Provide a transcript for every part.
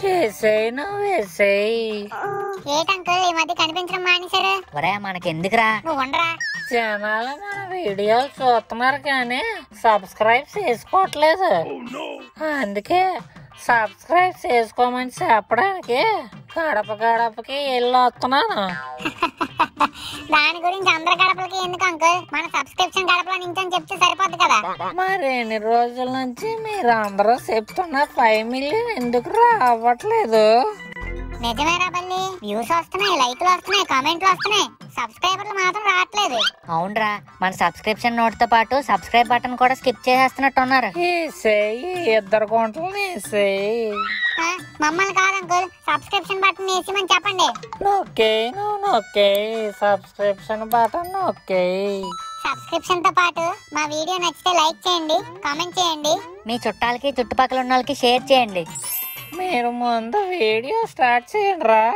వేసేయి నువ్వు వేసేయి ఏటంకుల్ ఈ మధ్య కనిపించడం మానేశారు ఒరే మనకెందుకురా నువ్వు ఉండరా జనాలు మన వీడియోలు చూస్తున్నారు కానీ సబ్స్క్రైబ్ చేసుకోవట్లేదు అందుకే సబ్స్క్రైబ్ చేసుకోమని చెప్పడానికి గడప గడపకి వెళ్ళి వస్తున్నాను దాని గురించి అందరి గడపలకి ఎందుకు అంకుల్ మన సబ్స్క్రిప్షన్ గడపలో నుంచి అని చెప్తే సరిపోద్ది కదా మరి ఎన్ని రోజుల నుంచి మీరు అందరూ చెప్తున్న ఫైవ్ మిలియన్ ఎందుకు రావట్లేదు నిజమేరా బల్లి వ్యూస్ వస్తున్నాయి లైక్లు వస్తున్నాయి కామెంట్లు వస్తున్నాయి సబ్స్క్రైబర్లు మాత్రం రావట్లేదు అవునరా మన సబ్స్క్రిప్షన్ నోట్ తో పాటు సబ్స్క్రైబ్ బటన్ కూడా స్కిప్ చేసేస్తున్నట్టు ఉన్నారు వేసేయి ఇద్దరు గుంటలు వేసేయి ఆ, మమ్మల్ని కాదు అంకుల్ సబ్స్క్రిప్షన్ బటన్ వేసిమని చెప్పండి నొక్కే నువ్వు నొక్కే సబ్స్క్రిప్షన్ బటన్ నొక్కే సబ్స్క్రిప్షన్ తో పాటు మా వీడియో నచ్చితే లైక్ చేయండి కామెంట్ చేయండి మీ చుట్టాలకి చుట్టుపక్కల ఉన్న వాళ్ళకి షేర్ చేయండి మీరు ముందు వీడియో స్టార్ట్ చేయండి రా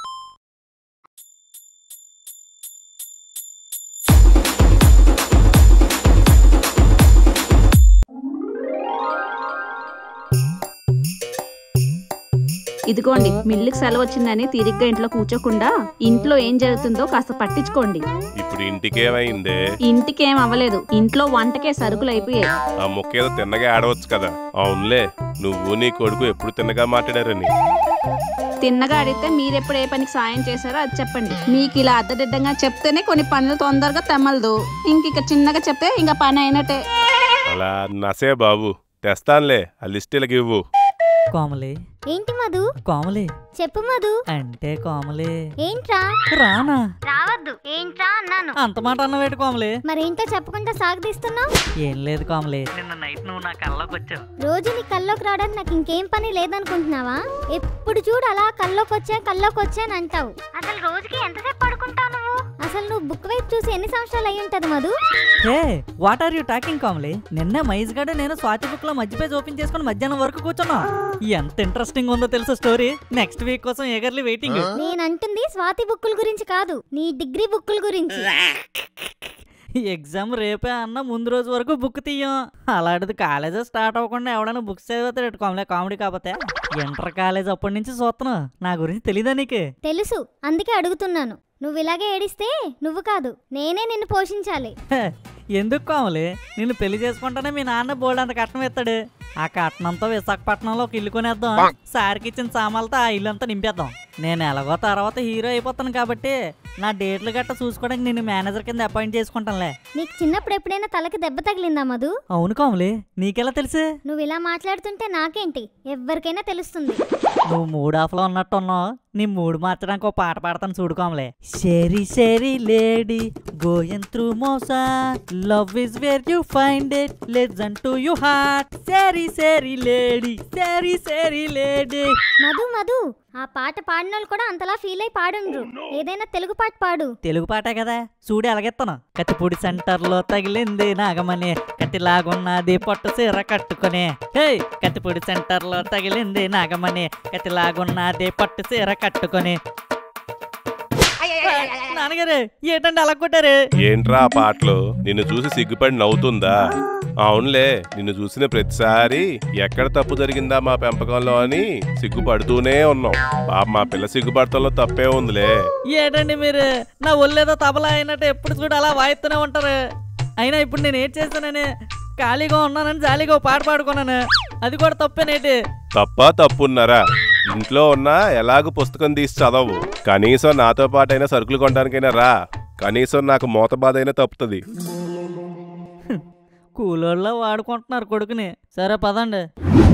ఇదిగోండి మిల్లుకి సెలవు వచ్చిందని తీరిగ్గా ఇంట్లో కూర్చోకుండా ఇంట్లో ఏం జరుగుతుందో కాస్త పట్టించుకోండి ఇప్పుడు ఇంటికేమైందే ఇంటికేం అవ్వలేదు ఇంట్లో వంటకే సరుకులు అయిపోయాయి ఆ ముక్క ఏదో తిన్నగా ఆడవచ్చు కదా అవునులే నువ్వు నీ కొడుకు ఎప్పుడు తిన్నగా మాట్లాడారని తిన్నగా అడిగితే మీరెప్పుడు ఏ పనికి సాయం చేశారో అది చెప్పండి మీకు ఇలా అద్దదిడ్డంగా చెప్తేనే కొన్ని పనులు తొందరగా తెమ్మలదు ఇంక ఇక చిన్నగా చెప్తే ఇంకా పని అయినట్టే అలా నసే బాబు తెస్తానులే ఆ లిస్ట్ ఇలాగ ఇవ్వు కోమలి ఏంటి మధు కోమలి చెప్పు మధు అంటే కోమలి ఏంట్రా రానా రావద్దు ఏంట్రా అన్నాను అంత మాట అన్నవేటి కోమలి మరేంటో చెప్పకుండా సాగదీస్తున్నావు ఏం లేదు కోమలి నిన్న నైట్ నువ్వు నా కళ్ళలోకి వచ్చావు రోజు నీ కల్లోకి రావడానికి నాకు ఇంకేం పని లేదనుకుంటున్నావా ఎప్పుడు చూడు అలా కల్లోకి వచ్చా కల్లోకి వచ్చా అని అంటావు అసలు రోజుకి ఎంతసేపు పడుకుంటావు నువ్వు అసలు నువ్వు బుక్ వైపు చూసి ఎన్ని సంవత్సరాలు అయి ఉంటది Madhu hey what are you talking Komali నిన్నే మైజ్ గడ నేను స్వాతి బుక్ లో మధ్య పేజ్ ఓపెన్ చేసుకుని మధ్యాహ్నం వరకు కూర్చున్నా ఎంత ఇంట్రెస్టింగ్ ఉందో తెలుసా స్టోరీ నెక్స్ట్ వీక్ కోసం ఎగర్లీ వెయిటింగ్ నేను అంటుంది స్వాతి బుక్కుల గురించి కాదు నీ డిగ్రీ బుక్కుల గురించి ఎగ్జామ్ రేపే అన్న ముందు రోజు వరకు బుక్ తీయం అలాంటిది కాలేజ్ స్టార్ట్ అవ్వకుండా ఎవడైనా బుక్స్ చదివితే కామలే కామెడీ కాకపోతే ఇంటర్ కాలేజ్ అప్పటి నుంచి చూస్తున్నావు నా గురించి తెలీదా నీకు తెలుసు అందుకే అడుగుతున్నాను నువ్వు ఇలాగే ఏడిస్తే నువ్వు కాదు నేనే నిన్ను పోషించాలి హే, ఎందుకు కావాలి నిన్ను పెళ్లి చేసుకుంటానే మీ నాన్న బోల్డ్ అంత కట్నం ఇస్తాడు ఆ కట్నంతో విశాఖపట్నంలో ఒక ఇల్లు కొనేద్దాం సార్కి ఇచ్చిన సామాన్లతో ఆ ఇల్లు అంతా నింపేద్దాం నేను ఎలాగో తర్వాత హీరో అయిపోతాను కాబట్టి నా డేట్లు గట్ట చూసుకోవడానికి నేను మేనేజర్ కింద అపాయింట్ చేసుకుంటానులే నీకు చిన్నప్పుడు ఎప్పుడైనా తలకి దెబ్బ తగిలిందా మధు అవును కోమలి నీకెలా తెలుసు నువ్వు ఇలా మాట్లాడుతుంటే నాకేంటి ఎవరికైనా తెలుస్తుంది నువ్వు మూడ్ ఆఫ్ లో ఉన్నట్టున్నావు నీ మూడ్ మార్చడానికి ఒక పాట పాడతాను చూడుకోమలే cheri cheri lady going through motion love is where you find it listen to you heart cheri cheri lady cheri cheri lady Madhu Madhu ఆ పాట పాడిన వాళ్ళు కూడా అంతలా ఫీల్ అయి పాడుండ్రు ఏదైనా తెలుగు పాట పాడు తెలుగు పాటే కదా చూడు ఎలాగెత్తాను కత్తిపూడి సెంటర్ లో తగిలింది నాగమని కత్తిలాగున్నది పొట్టు సీర కట్టుకొని హే కత్తిపూడి సెంటర్ లో తగిలింది నాగమని కత్తిలాగున్నది పొట్టు సీర కట్టుకొని నాన్నగారు ఏంటంటే అలా కొట్టారు ఏంట్రా ఆ పాటలు నిన్ను చూసి సిగ్గుపడి నవ్వుతుందా అవునులే నిన్ను చూసిన ప్రతిసారి ఎక్కడ తప్పు జరిగిందా మా పెంపకంలో అని సిగ్గుపడుతూనే ఉన్నాం పాప మా పిల్ల సిగ్గుపడతంలో తప్పే ఉందిలే ఏంటండి మీరు నా ఒళ్ళేదో తబలా అయినట్టు ఎప్పుడు చూడు అలా వాయిస్తూనే ఉంటారు అయినా ఇప్పుడు నేను ఏం చేస్తానని ఖాళీగా ఉన్నానని జాలీగా ఓ పాట పాడుకున్నాను అది కూడా తప్పేనేటి తప్ప తప్పున్నారా ఇంట్లో ఉన్నా ఎలాగో పుస్తకం తీసి చదవు కనీసం నాతో పాటైనా సరుకులు కొనడానికైనా రా కనీసం నాకు మూత బాధ అయినా తప్పుతుంది కూలోళ్ళ వాడుకుంటున్నారు కొడుకుని సరే పదండి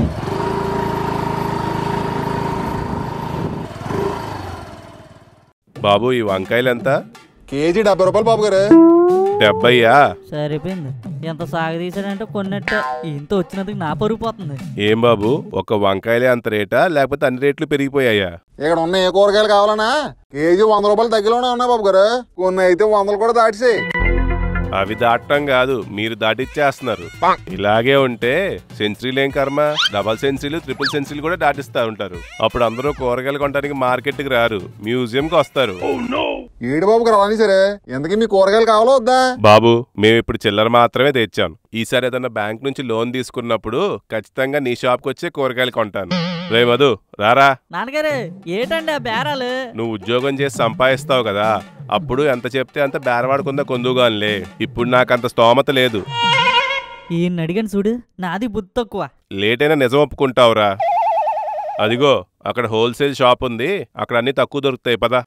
బాబు ఈ వంకాయలు ఎంత కేజీ డెబ్బై రూపాయలు బాబు గారు డెబ్బయ్యా సరిపోయింది ఎంత సాగదీశాడంటే కొన్నట్టు ఇంత వచ్చినందుకు నా పరుగు పోతుంది ఏం బాబు ఒక వంకాయలే అంత రేటా లేకపోతే అన్ని రేట్లు పెరిగిపోయాయా ఇక్కడ ఉన్న ఏ కూరగాయలు కావాలన్నా కేజీ వంద రూపాయలు తగ్గిలోనే ఉన్నాయి బాబు గారు కొన్ని అయితే వందలు కూడా దాటిసాయి అవి దాటం కాదు మీరు దాటిచ్చేస్తున్నారు ఇలాగే ఉంటే సెంచరీలు ఏం కర్మ డబల్ సెంచరీలు ట్రిపుల్ సెంచరీలు కూడా దాటిస్తా ఉంటారు అప్పుడు అందరూ కూరగాయలు కొనడానికి మార్కెట్కి రారు మ్యూజియంకి వస్తారు ఏడు బాబు గారు అలానే సరే ఎందుకీ మీ కూరగాయలు కావాలో వద్దా బాబు మేము ఇప్పుడు చిల్లర మాత్రమే తెచ్చాను ఈసారి ఏదైనా బ్యాంక్ నుంచి లోన్ తీసుకున్నప్పుడు ఖచ్చితంగా నీ షాప్కి వచ్చే కూరగాయలు కొంటాను రే మధు రారా నాన్నగారు ఏటండి ఆ బేరాలు నువ్వు ఉద్యోగం చేసి సంపాదిస్తావు కదా అప్పుడు ఎంత చెప్తే అంత బేరవాడుకుందా కొందుగానిలే ఇప్పుడు నాకు అంత స్తోమత లేదు ఈయన అడిగాను చూడు నాది బుద్ధి తక్కువ లేట్ అయినా నిజం ఒప్పుకుంటావురా అదిగో అక్కడ హోల్సేల్ షాప్ ఉంది అక్కడ అన్ని తక్కువ దొరుకుతాయి పదా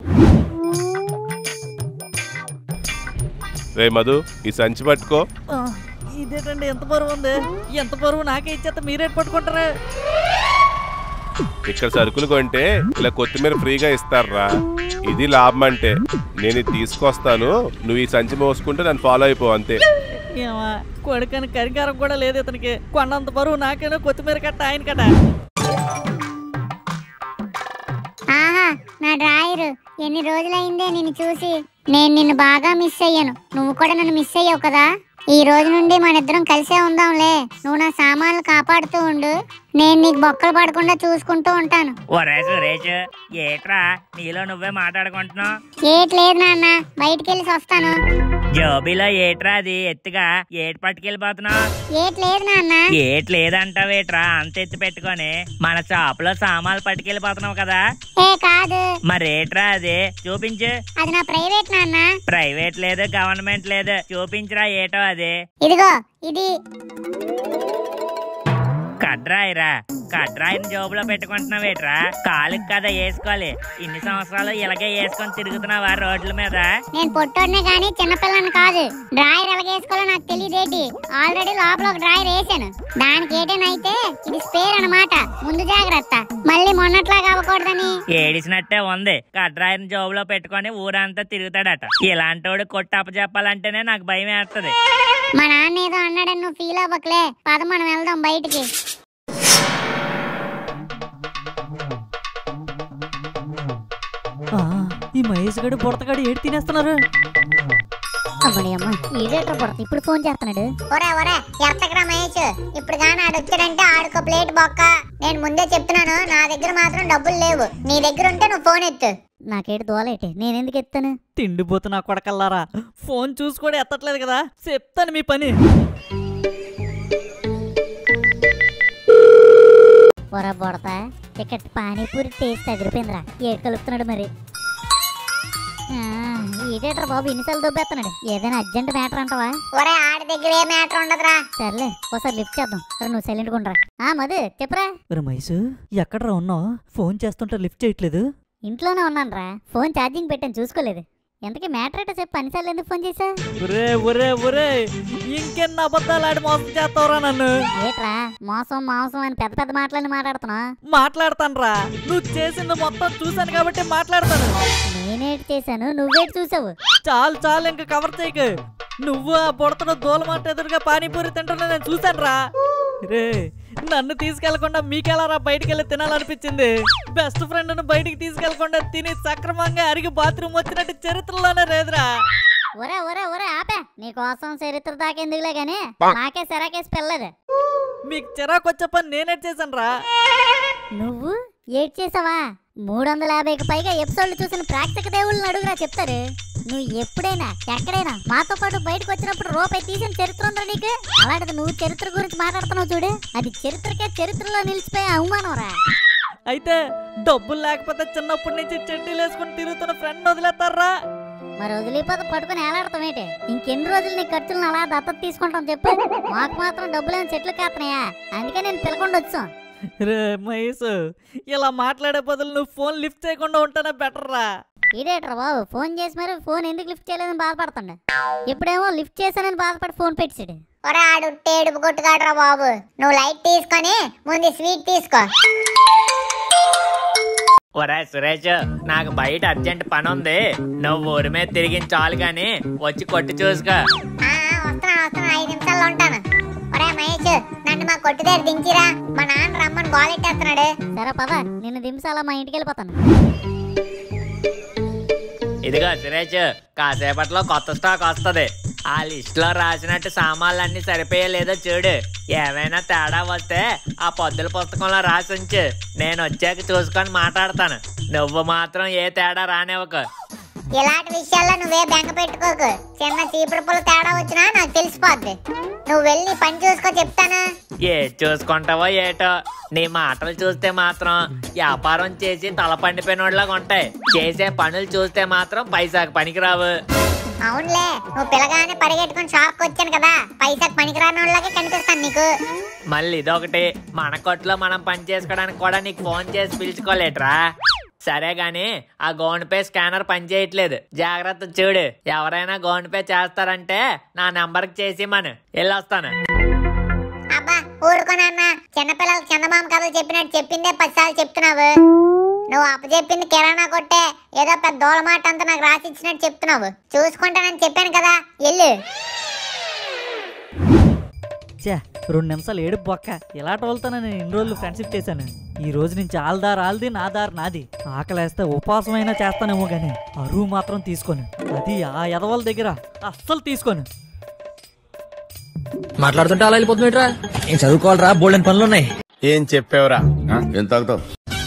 రే మధు ఈ సంచి పట్టుకో ఆ, ఇదేటండి ఎంత బరువు ఉంది ఎంత బరువు నాకే ఇచ్చేస్తే మీరేట్ పట్టుకుంటారా ఇక్కడ సరుకులు కొంటే ఇలా కొత్తిమీర ఫ్రీగా ఇస్తారా ఇది లాభం అంటే నేను ఇది తీసుకొస్తాను నువ్వు ఈ సంచి మోసుకుంటే నన్ను ఫాలో అయిపో అంతే ఏమా కొడుకని కరికారం కూడా లేదు ఇతనికి కొండంత బరువు నాకేనో కొత్తిమీర కట్ట ఆయన కట్ట ఆహా నా డ్రాయరు ఎన్ని రోజులైందే నిన్ను చూసి నేను నిన్ను బాగా మిస్ అయ్యాను నువ్వు కూడా నన్ను మిస్ అయ్యావు కదా ఈ రోజు నుండి మన ఇద్దరం కలిసే ఉందాంలే నువ్వు నా సామాన్లు కాపాడుతూ ఉండు నేను నీకు బొక్కలు పడకుండా చూసుకుంటూ ఉంటాను ఒరే సురేష్ ఏట్రా నీలో నువ్వే మాట్లాడుకుంటున్నావు ఏట్ లేదు నాన్న బయటికి వెళ్ళి వస్తాను జోబీలో ఏట్రా అది ఎత్తుగా ఏటి పట్టుకెళ్ళిపోతున్నావు ఏట్ లేదు నాన్న ఏట్ లేదంటావేట్రా అంత ఎత్తి పెట్టుకొని మన షాప్ లో సామాన్లు పట్టుకెళ్ళిపోతున్నావు కదా ఏ కాదు మరేట్రా అది చూపించు అది నా ప్రైవేట్ నాన్న ప్రైవేట్ లేదు గవర్నమెంట్ లేదు చూపించురా ఏటో అది ఇదిగో ఇది కడ్రాయిరా కడ్రాయిని జోబులో పెట్టుకుంటున్నావేట్రా కాలుకి కదా వేసుకోవాలి ఇన్ని సంవత్సరాలు ఇలాగే వేసుకొని తిరుగుతున్నావా రోడ్ల మీద నేను పొట్టోడినే కానీ చిన్నపిల్లని కాదు డ్రాయర్ ఎలాగేసుకోవాలో నాకు తెలియదేటి ఆల్రెడీ లోపల ఒక డ్రాయర్ వేసాను దానికి ఏటేనైతే ఇది స్పేర్ అన్నమాట ముందు జాగ్రత్త మళ్ళీ మొన్నట్లాగా అవ్వకూడదని ఏడిసినట్టే ఉంది కడ్రాయిని జోబులో పెట్టుకొని ఊరంతా తిరుగుతాడట ఇలాంటోడు కొట్టు అప్పచెప్పాలంటేనే నాకు భయం వేస్తది మా నాన్న ఏదో అన్నాడని నువ్వు ఫీల్ అవ్వకలే పద మనం వెళ్దాం బయటికి ఆ, ఈ మహేష్ గడు బుడతగాడు ఏడు తినేస్తున్నారు అమ్మడి అమ్మ ఈడేట్రా పడతా ఇప్పుడు ఫోన్ చేస్తున్నాడు ఒరే ఒరే ఎత్తకరా మహేష్ ఇప్పుడు గాని ఆడు వచ్చాడంటే ఆడుకో ప్లేట్ బొక్క నేను ముందే చెప్తున్నాను నా దగ్గర మాత్రం డబ్బులు లేవు నీ దగ్గర ఉంటే నువ్వు ఫోన్ ఎత్తు నాకేటి దోలేటి నేను ఎందుకు ఎత్తాను తిండిపోతు నా కొడకల్లారా ఫోన్ చూసి కూడా ఎత్తట్లేదు కదా చెప్తాను మీ పని ఒరా బొడతా టికెట్ పానీపూరి టేస్ట్ ఎగిరిపోయిందిరా ఏడు కలుపుతున్నాడు మరి ఆ, ఈడేట్రా బాబు ఇన్నిసార్లు దొబ్బేస్తున్నాడు ఏదైనా అర్జెంట్ మ్యాటర్ అంటావా ఒరే ఆడి దగ్గర ఏ మ్యాటర్ ఉండదురా సర్లే ఒకసారి లిఫ్ట్ చేద్దాం సరే నువ్వు సైలెంట్ ఉండరా ఆ మధు చెప్పరా ఒరే మహేష్ ఎక్కడరా ఉన్నావు ఫోన్ చేస్తుంటే లిఫ్ట్ చేయట్లేదు ఇంట్లోనే ఉన్నానురా ఫోన్ ఛార్జింగ్ పెట్టాను చూసుకోలేదు ఎంతకీ మ్యాటర్ ఏంటో చెప్పు అన్నిసార్లు ఎందుకు ఫోన్ చేసా ఒరే ఒరే ఒరే ఇంకెన్ని అబద్ధాలు ఆడి మోసం చేస్తావురా నన్ను ఏట్రా మోసం మాంసం అని పెద్ద పెద్ద మాటలని మాట్లాడుతున్నా మాట్లాడతానురా నువ్వు చేసింది మొత్తం చూశాను కాబట్టి మాట్లాడతాను నేనేటి చేశాను నువ్వేటి చూసావు చాలు చాలు ఇంకా కవర్ చేయకు నువ్వు ఆ బుడతను దూలమాట ఎదురుగా పానీపూరి తింటున్నా నేను చూశాను రా రే నన్ను తీసుకెళ్లకుండా మీకెలారా బయటికి వెళ్ళి తినాలనిపించింది బెస్ట్ ఫ్రెండ్ను బయటికి తీసుకెళ్లకుండా తిని సక్రమంగా అరిగి బాత్రూమ్ వచ్చినట్టు చరిత్రలోనే లేదురా ఒరే ఒరే ఒరే ఆపే నీకోసం చరిత్ర దాకెందుకులే గాని నాకే సెరాకేసి పెళ్ళదు మీకు చిరాకు వచ్చే పని నేనే చేశాను రా నువ్వు ఏడ్ చేసావా మూడు వందల యాభైకి పైగా ఎపిసోడ్లు చూసిన ప్రేక్షక దేవుళ్ళని అడుగురా చెప్తారు నువ్వు ఎప్పుడైనా ఎక్కడైనా మాతో పాటు బయటకు వచ్చినప్పుడు రూపాయి తీసిన చరిత్ర ఉందా నీకు అలాంటిది నువ్వు చరిత్ర గురించి మాట్లాడుతున్నావు చూడు అది చరిత్రకే చరిత్రలో నిలిచిపోయే అవమానం రా అయితే డబ్బులు లేకపోతే చిన్నప్పటి నుంచి చెడ్డీలు వేసుకుని తిరుగుతున్న ఫ్రెండ్ వదిలేస్తారా మరి వదిలిపోతే పట్టుకుని ఏలాడతాం ఏంటి ఇంకెన్ని రోజులు నీ ఖర్చులను అలా దత్తత తీసుకుంటాం చెప్పు మాకు మాత్రం డబ్బులేని చెట్లు కాస్తున్నాయా అందుకే నేను పిలకుండా వచ్చాం రే మహేష్ ఇలా మాట్లాడే బదులు నువ్వు ఫోన్ లిఫ్ట్ చేయకుండా ఉంటేనే బెటర్ రా ఇదేట్రా బాబు ఫోన్ చేసి మరి ఫోన్ ఎందుకు లిఫ్ట్ చేయలేదని బాధపడుతుండ ఇప్పుడేమో లిఫ్ట్ చేశానని బాధపడి ఫోన్ పెట్టాడు ఒరే ఆడు టేడుపు కొట్టుకాడరా బాబు నువ్వు లైట్ తీసుకొని ముందు స్వీట్ తీసుకో ఒరే సురేష్ నాకు బయట అర్జెంట్ పని ఉంది నువ్వు ఊరి మీద తిరిగిన చాలు గాని వచ్చి కొట్టి చూసుకో ఆ, వస్తున్నా వస్తున్నా ఐదు నిమిషాల్లో ఉంటాను ఒరే మహేష్ నన్ను మా కొట్టు దగ్గర దించిరా మా నాన్న రమ్మని గోలెట్టేస్తున్నాడు సరే పద నిన్ను దించాలా మా ఇంటికి వెళ్ళిపోతాను ఇదిగో సురేష్ కాసేపట్లో కొత్త స్టాక్ వస్తది ఆ లిస్ట్ లో రాసినట్టు సామాన్లన్నీ సరిపోయే లేదో చూడు ఏమైనా తేడా వస్తే ఆ పొద్దుల పుస్తకంలో రాసి ఉంచు నేను వచ్చాక చూసుకొని మాట్లాడతాను నువ్వు మాత్రం ఏ తేడా రానివ్వకు ఇలాంటి విషయాల్లో నువ్వే బెంగ పెట్టుకోకు చిన్న చీపురు పుల్ల తేడా వచ్చినా నాకు తెలిసిపోద్ది నువ్వు వెళ్ళి నీ పని చూసుకో చెప్తాను ఏ చూసుకుంటావో ఏటో నీ మాటలు చూస్తే మాత్రం వ్యాపారం చేసి తల పండిపోయినోళ్ళగా ఉంటాయి చేసే పనులు చూస్తే మాత్రం పైసాకు పనికిరావు అవునులే నువ్వు పిల్లగానే పరిగెట్టుకుని షాప్కి వచ్చాను కదా పైసాకి పనికిరాని వాళ్ళకే కనిపిస్తాను నీకు మళ్ళీ ఇదొకటి మన కొట్లో మనం పని చేసుకోవడానికి కూడా నీకు ఫోన్ చేసి పిలుచుకోలేట్రా సరే గాని ఆ గోన్ పే స్కానర్ పనిచేయట్లేదు జాగ్రత్త చూడు ఎవరైనా గోన్ పే చేస్తారంటే నా నంబర్కి చేసి మన వెళ్ళొస్తాను అబ్బా ఊరుకోనన్నా చిన్నపిల్లలకు చందమామ కథలు చెప్పినట్టు చెప్పిందే పదిసార్లు చెప్తున్నావు నువ్వు అప్పచెప్పింది కిరాణా కొట్టే ఏదో పెద్ద దోలమాట అంతా నాకు రాసి ఇచ్చినట్టు చెప్తున్నావు చూసుకుంటానని చెప్పాను కదా ఎల్లు చే రెండు నిమిషాలు ఏడు బొక్క ఇలా టోల్తాను నేను ఇన్ని రోజులు ఫ్రెండ్షిప్ చేశాను ఈ రోజు నుంచి ఆల్దార్ ఆల్ది నా దారి నాది ఆకలేస్తే ఉపవాసమైనా చేస్తానేమో గాని అరువు మాత్రం తీసుకోను అది ఆ ఎదవల దగ్గర అస్సలు తీసుకోను మాట్లాడుతుంటే అలా వెళ్ళిపోతుందిట్రా ఏం చదువుకోవాలరా బోల్డెన్ పనులు ఉన్నాయి ఏం చెప్పావురా ఏం తాగుతావు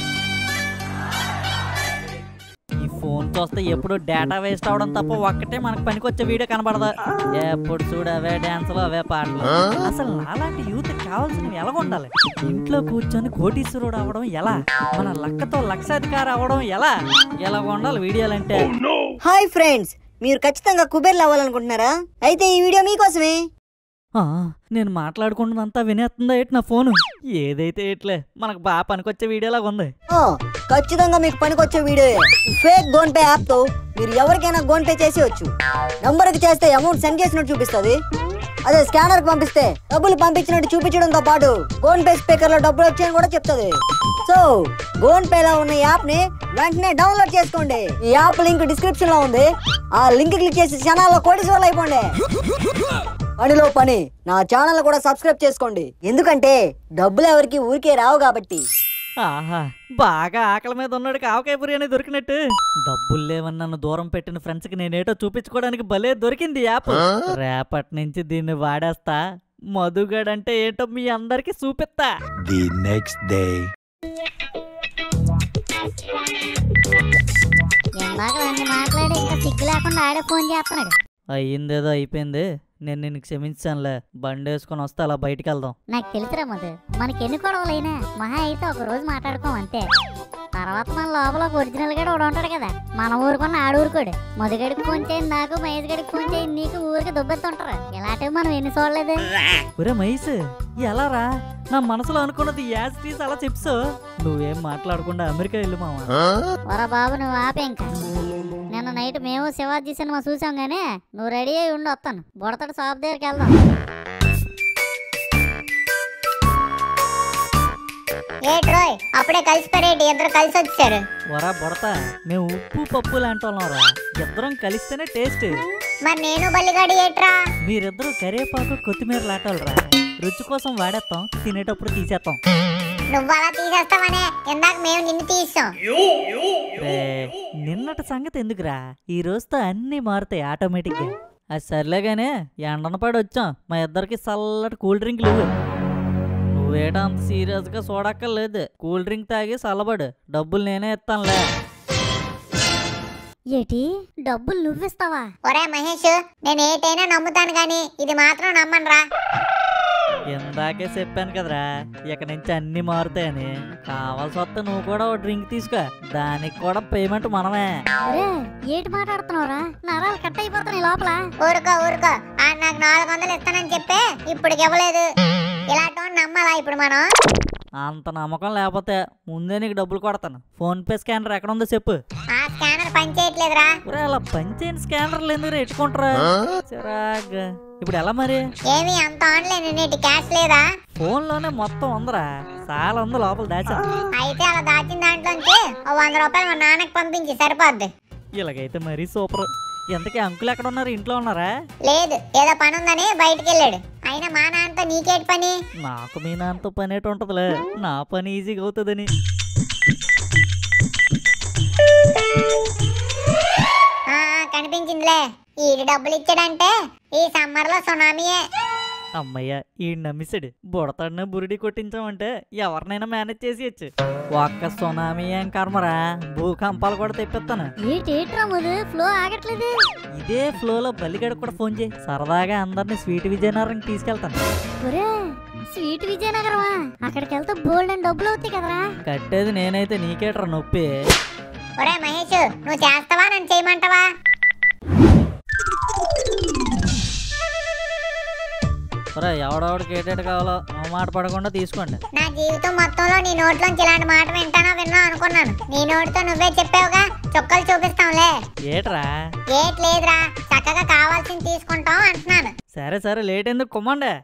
ఈ ఫోన్ చూస్తే ఎప్పుడు డేటా వేస్ట్ అవడం తప్ప ఒక్కటే మనకు పనికొచ్చే వీడియో కనబడదు ఎప్పుడు చూడు అవే డాన్సులు అవే పాటలు అసలు నాలాంటి యూత్ కావాల్సినవి ఎలా ఉండాలి ఇంట్లో కూర్చొని కోటీశ్వరుడు అవడం ఎలా మన లక్కతో లక్షాధికారి అవడం ఎలా ఎలా ఉండాలి వీడియోలంటే హాయ్ ఫ్రెండ్స్ మీరు ఖచ్చితంగా కుబేర్లు అవ్వాలనుకుంటున్నారా అయితే ఈ వీడియో మీకోసమే ఆ, నేను మాట్లాడుకుంటున్నంతా వినేస్తుందా ఏంటి నా ఫోను ఏదైతే ఎట్లే మనకు బాగా పనికొచ్చే వీడియోలాగా ఉంది ఆ, ఖచ్చితంగా మీకు పనికొచ్చే video fake PhonePe app తో మీరు ఎవరికైనా గోన్ పే చేసేయచ్చు నంబర్ కి చేస్తే అమౌంట్ సెండ్ చేసినట్టు చూపిస్తుంది అదే స్కానర్ కి పంపిస్తే డబ్బులు పంపించినట్టు చూపించడంతో పాటు గోన్ పే స్పీకర్ లో డబ్బులు వచ్చాయని కూడా చెప్తుంది సో గోన్ పే లో ఉన్న యాప్ ని వెంటనే డౌన్లోడ్ చేసుకోండి ఈ యాప్ లింక్ డిస్క్రిప్షన్ లో ఉంది ఆ లింక్ క్లిక్ చేసి క్షణాల్లో కోటీశ్వర్లు అయిపోండి పనిలో పని నా ఛానల్ కూడా సబ్స్క్రైబ్ చేసుకోండి ఎందుకంటే డబ్బులు ఎవరికి ఊరికే రావు కాబట్టి ఆహా బాగా ఆకలి మీద ఉన్నాడు కావకాయ బిర్యానీ దొరికినట్టు డబ్బులు లేవని నన్ను దూరం పెట్టిన ఫ్రెండ్స్ కి నేనేటో చూపించుకోవడానికి భలే దొరికింది ఈ యాప్ రేపటి నుంచి దీన్ని వాడేస్తా మధుగడంటే ఏంటో మీ అందరికి చూపిస్తా The next day. ఇందాక అన్ని మాట్లాడి ఇంకా సిగ్గు లేకుండా ఆడే ఫోన్ చేస్తున్నాడు అయ్యిందేదో అయిపోయింది నేను నిన్ను క్షమించానులే బండి వేసుకొని వస్తే అలా బయటికి వెళ్దాం నాకు తెలుసురా మధు మనకి ఎన్ని గొడవలైనా మహా అయితే ఒక రోజు మాట్లాడుకోం అంతే తర్వాత మన లోపల ఒక ఒరిజినల్ గడు ఒకడు ఉంటాడు కదా మన ఊరుకున్న ఆడు ఊరుకోడు మధుగడికి ఫోన్ చేయండి నాకు మహేష్ గడికి ఫోన్ చేయండి నీకు ఊరికి దుబ్బెత్తుంటారు ఇలాంటివి మనం ఎన్ని చూడలేదు ఒరే మహేష్ ఎలా రా నా మనసులో అనుకున్నది యాజ్ తీసి అలా చెప్పు నువ్వేం మాట్లాడకుండా అమెరికా వెళ్ళు మావా ఒరా బాబు నువ్వు ఆపే ఇంకా నిన్న నైట్ మేము శివాజీ సినిమా చూసాం గానీ నువ్వు రెడీ అయి ఉండి వస్తాను బుడతడు షాప్ దగ్గరికి వెళ్దాం ఏ ట్రోయ్ అప్పుడే కలిసిపోయారేంటి ఇద్దరు కలిసి వచ్చారు వరా బొడత మేము ఉప్పు పప్పు లాంటి వాళ్ళం రా ఇద్దరం కలిస్తేనే టేస్ట్ మరి నేను బల్లిగాడి ఏట్రా మీరిద్దరూ కరివేపాకు కొత్తిమీర లాటాలరా రుచి కోసం వాడేస్తాం తినేటప్పుడు తీసేస్తాం నువ్వు అలా తీసేస్తావనే ఇందాక మేము నిన్ను తీసాం రే, నిన్నటి సంగతి ఎందుకురా ఈ రోజుతో అన్నీ మారుతాయి ఆటోమేటిక్గా అది సర్లేగానే ఎండన పడి వచ్చాం మా ఇద్దరికి చల్లటి కూల్ డ్రింక్ లేవు నువ్వేటో అంత సీరియస్గా చూడక్కర్లేదు కూల్ డ్రింక్ తాగి చల్లబడు డబ్బులు నేనే ఇస్తానులే ఏటి డబ్బులు నువ్విస్తావా ఒరే మహేష్ నేను ఏటైనా నమ్ముతాను గాని ఇది మాత్రం నమ్మనురా ఇందాకే చెప్పాను కదరా ఇక నుంచి అన్ని మారుతాయని కావాల్సి వస్తే నువ్వు కూడా ఓ డ్రింక్ తీసుకో దానికి కూడా పేమెంట్ మనమే ఒరే ఏటి మాట్లాడుతున్నావురా నరాలు కట్ అయిపోతున్నాయి లోపల ఊరుకో ఊరుకో ఆ నాకు నాలుగు వందలు ఇస్తానని చెప్పే ఇప్పుడు ఇవ్వలేదు ఇలాంటి నమ్మాలా ఇప్పుడు మనం అంత నమ్మకం లేకపోతే ముందే నీకు డబ్బులు కొడతాను ఫోన్ పే స్కానర్ ఎక్కడ ఉందో చెప్పు ఆ స్కానర్ పనిచేయట్లేదురా ఒరే అలా పంచేయని స్కానర్లు ఎందుకు ఎట్టుకుంటారా చిరాగ్ ఇప్పుడు ఎలా మరి ఏమి అంత ఆన్లైన్ నీటి క్యాష్ లేదా ఫోన్లోనే మొత్తం ఉందరా చాలా ఉంది లోపల దాచా అయితే అలా దాచిన దాంట్లోంచి ఓ వంద రూపాయలు మా నాన్నకి పంపించి సరిపోద్ది ఇలాగైతే మరీ సూపర్ ఎంతకీ అంకులు ఎక్కడ ఉన్నారు ఇంట్లో ఉన్నారా లేదు ఏదో పని ఉందని బయటికి వెళ్ళాడు అయినా మా నాన్నతో నీకేటి పని నాకు మీ నాన్నతో పని ఏంటి ఉంటదిలే నా పని ఈజీగా అవుతుందని ఆ కనిపించిందిలే ఈ డబ్బులు ఇచ్చాడంటే ఈ సమ్మర్ లో సునామీయే అమ్మయ్య ఈ నమ్మిసాడు బుడతాడిన బురిడి కొట్టించామంటే ఎవరినైనా మేనేజ్ చేసేయచ్చు ఒక్క సునామీ ఏం కర్మరా భూకంపాలు కూడా తెప్పిస్తాను ఏంటేట్రా ముదు ఫ్లో ఆగట్లేదు ఇదే ఫ్లోలో బల్లిగడ కూడా ఫోన్ చేయి సరదాగా అందరిని స్వీట్ విజయనగరం తీసుకెళ్తాను ఒరే స్వీట్ విజయనగరమా అక్కడికి వెళ్తే బోల్డ్ అని డబ్బులు అవుతాయి కదరా కట్టేది నేనైతే నీకేట్రా నొప్పి ఒరే మహేష్ నువ్వు చేస్తావా నన్ను చేయమంటావా ఒరే ఎవడెవడికి ఏటేటి కావాలో ఆ మాట పడకుండా తీసుకోండి నా జీవితం మొత్తంలో నీ నోట్లోంచి ఇలాంటి మాట వింటానా విన్నా అనుకున్నాను నీ నోటితో నువ్వే చెప్పావుగా చుక్కలు చూపిస్తాంలే ఏట్రా ఏట్ లేదురా చక్కగా కావాల్సింది తీసుకుంటాం అంటున్నాను సరే సరే లేట్ ఎందుకు కుమ్మండే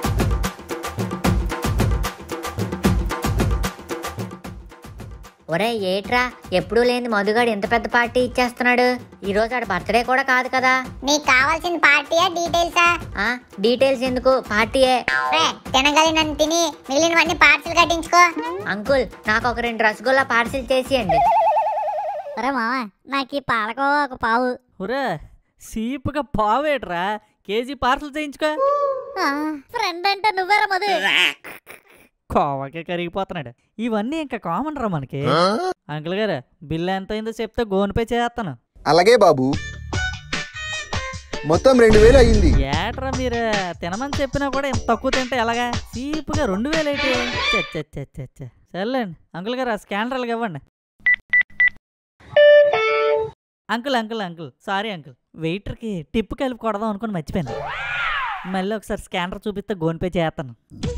ఒరే ఏట్రా ఎప్పుడూ లేని మధుగాడు ఎంత పెద్ద పార్టీ ఇచ్చేస్తున్నాడు ఈ రోజు ఆడ బర్త్డే కూడా కాదు కదా నీకు కావాల్సిన పార్టీయా డీటెయిల్సా ఆ డీటెయిల్స్ ఎందుకు పార్టీయే రే తినగలిగినన్ని తిని మిగిలినవన్నీ పార్సల్ కట్టించుకో అంకుల్ నాకు ఒక రెండు రసగుల్లా పార్సిల్ చేసియండి ఒరే మామ నాకు ఈ పాలకోవా ఒక పావు ఒరే సీపుగా పావేట్రా కేజీ పార్సల్ చేయించుకో ఫ్రెండ్ అంటే నువ్వేరా మధు కోవకే కరిగిపోతున్నాడు ఇవన్నీ ఇంకా కామన్ రా మనకి అంకుల్ గారు బిల్ ఎంత అయిందో చెప్తే గోన్ పే చేస్తాను అలాగే బాబు మొత్తం రెండు వేలు అయ్యింది ఏట్రా మీరు తినమని చెప్పినా కూడా ఇంత తక్కువ తింటే ఎలాగా చీప్గా రెండు వేలు అయితే సర్లేండి అంకుల్ గారు ఆ స్కానర్ అలాగ ఇవ్వండి uncle uncle uncle sorry uncle వెయిటర్కి టిప్ కలిపి కొడదాం అనుకుని మర్చిపోయాను మళ్ళీ ఒకసారి స్కానర్ చూపిస్తే గోన్ పే చేస్తాను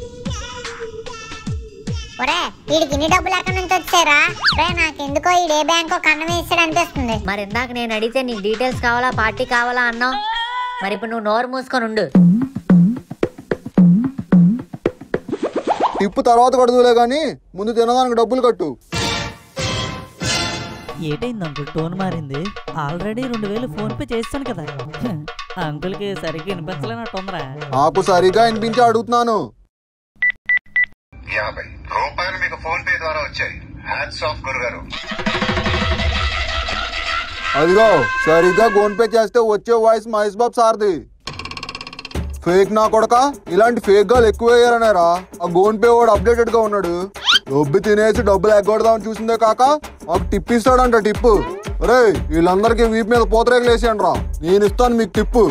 ఒరే వీడికి ఇన్ని డబ్బులు ఎక్కడి నుంచి వచ్చారా రే నాకెందుకో ఈడు ఏ బ్యాంకో కన్నం వేసాడు అనిపిస్తుంది మరి ఇందాక నేను అడిగితే నీకు డీటెయిల్స్ కావాలా పార్టీ కావాలా అన్నావు మరి ఇప్పుడు నువ్వు నోరు మూసుకొని ఉండు టిప్పు తర్వాత కడుదులే కానీ ముందు తినడానికి డబ్బులు కట్టు ఏటైంది అంకుల్ టోన్ మారింది ఆల్రెడీ రెండు వేలు ఫోన్ పే చేస్తాను కదా అంకుల్కి సరిగ్గా వినిపించలేనట్టుందిరా నాకు సరిగా వినిపించి అడుగుతున్నాను యాభై రూపాయలు మీకు ఫోన్ పే ద్వారా వచ్చాయి హ్యాట్స్ ఆఫ్ గురుగారు అదిగో సరిగ్గా గోన్ పే చేస్తే వచ్చే వాయిస్ మహేష్ బాబు సార్ది ఫేక్ నా కొడక ఇలాంటి ఫేక్ గాలు ఎక్కువ వేయాలనేరా ఆ గోన్ పే వాడు అప్డేటెడ్ గా ఉన్నాడు డబ్బు తినేసి డబ్బులు ఎగ్గొడదామని చూసిందే కాక మాకు టిప్ ఇస్తాడంట టిప్పు రే వీళ్ళందరికీ వీపు మీద పూతరేకులు వేసేయండి రా నేను ఇస్తాను మీకు టిప్పు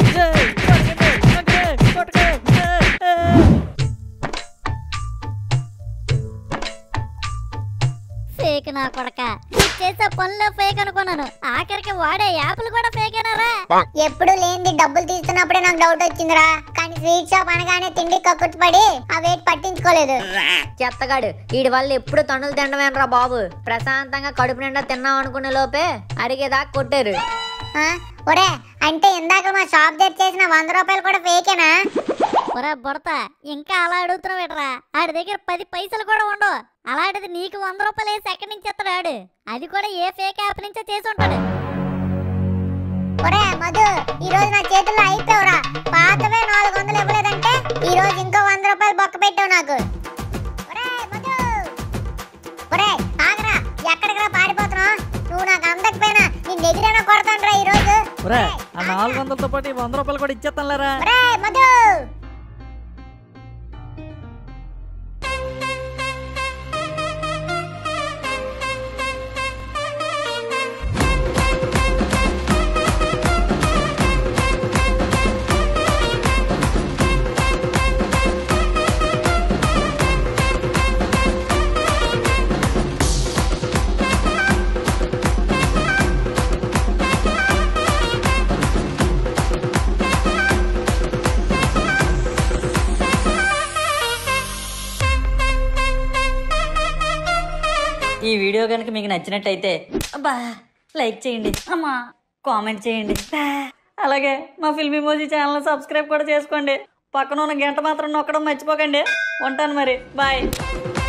ఫేక్ నా కొడక నువ్వు చేసే పనులు ఫేక్ అనుకున్నాను ఆఖరికి వాడే యాప్లు కూడా ఫేక్ అయినారా ఎప్పుడు లేనిది డబ్బులు తీస్తున్నప్పుడే నాకు డౌట్ వచ్చిందిరా కానీ స్వీట్ షాప్ అనగానే తిండి కక్కుర్తి పడి ఆ వెయిట్ పట్టించుకోలేదు చెత్తగాడు వీడి వల్ల ఎప్పుడు తన్నులు తినడమేనరా బాబు ప్రశాంతంగా కడుపు నిండా తిన్నాం అనుకునే లోపే అరిగేదాకా కొట్టారు ఆ, ఒరే అంటే ఇందాక మా షాప్ దగ్గర చేసిన వంద రూపాయలు కూడా ఫేకేనా ఒరే బుడత ఇంకా అలా అడుగుతున్నావు ఏట్రా ఆడి దగ్గర పది పైసలు కూడా ఉండవు అలాంటిది నీకు వంద రూపాయలు వేసి ఎక్కడి నుంచి ఇస్తాడు ఆడు అది కూడా ఏ ఫేక్ యాప్ నుంచో చేసి ఉంటాడు ఒరే మధు ఈ రోజు నా చేతుల్లో అయిపోయావురా పాతవే నాలుగు వందలు ఇవ్వలేదంటే ఈ రోజు ఇంకో వంద రూపాయలు బొక్క పెట్టావు నాకు ఒరే మధు ఒరే ఆగరా ఎక్కడికి రా పారిపోతున్నావు నువ్వు నాకు అందకపోయినా నిన్ను ఎగిరైనా కొడతాను ఈ రోజు ఒరే ఆ నాలుగు వందలతో పాటు ఈ వంద రూపాయలు కూడా ఇచ్చేస్తానులేరా ఒరే మధు ఈ వీడియో కనుక మీకు నచ్చినట్టయితే అబ్బా లైక్ చేయండి అమ్మా కామెంట్ చేయండి బా. అలాగే మా ఫిల్మీ మోజీ ఛానల్ సబ్స్క్రైబ్ కూడా చేసుకోండి పక్కన ఉన్న గంట మాత్రం నొక్కడం మర్చిపోకండి ఉంటాను మరి బాయ్